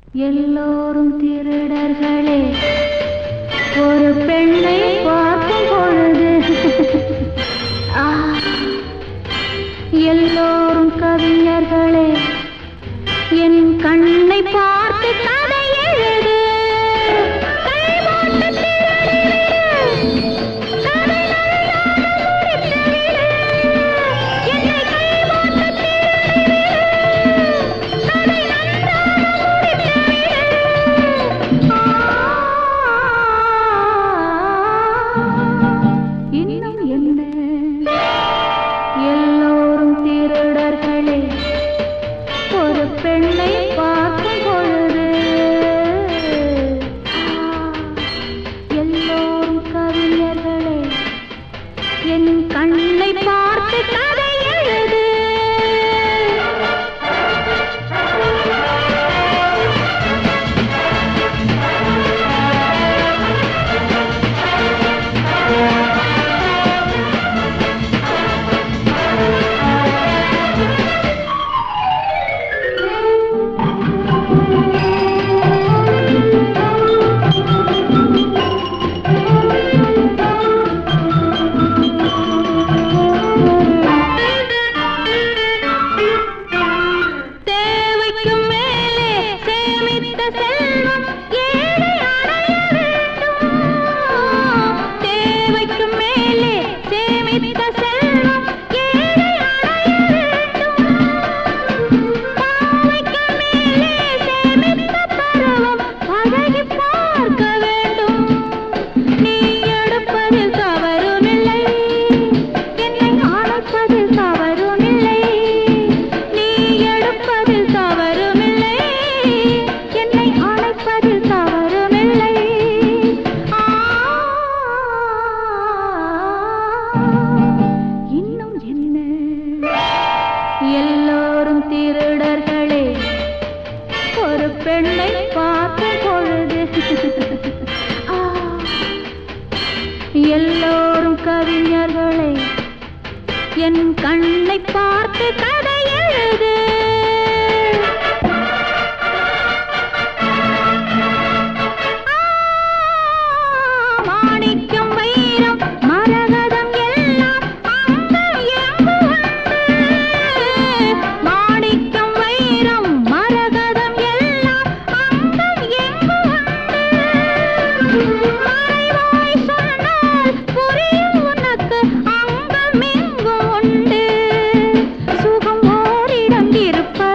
எல்லோரும் திருடர்களே ஒரு பெண்ணை பார்க்கும் பொழுது ஆ, எல்லோரும் கவிஞர்களே என் கண்ணை பார்த்து கதை எழுது கைமாட்டு திருடிவிடு. கதை நல்லாக முடித்துவிடு. என்னை கைமாட்டு திருடிவிடு. கதை நன்றாக முடித்துவிடு. இன்னும் என்ன எல்லோரும் திருடர்களே ஒரு பெண்ணை பார்க்கும் பொழுது எல்லோரும் கவிஞர்களே என் கண்ணை பார்த்து கதை எழுது தேவைக்கு மேலே சேமித்த செல்வம் ஏழை அடைய வேண்டும் தேவைக்கு மேலே சேமித்த செல்வம் ஏழை அடைய வேண்டும் பாவைக்கு மேலே சேமித்த பருவம் பழகி பார்க்க வேண்டும் நீ எடுப்பதில் தவறுமில்லை என்னை அழைப்பதில் தவறுமில்லை நீ எடுப்பதில் தவறுமில்லை என்னை அழைப்பதில் தவறுமில்லை ஆ, இன்னும் என்ன எல்லோரும் திருடர்களே ஒரு பெண்ணை பார்க்கும் பொழுது ஆ, எல்லோரும் கவிஞர்களே என் கண்ணை பார்த்து கதை எழுது மாணிக்கம் வைரம் மரகதம் எல்லாம் அங்கு எங்கு உண்டு மாணிக்கம் வைரம் மரகதம் எல்லாம் அங்கு எங்கு உண்டு மறைவாய் சொன்னால் புரியும் உனக்கு அங்கும் இங்கும் உண்டு சுகம் ஓரிடம் இருப்ப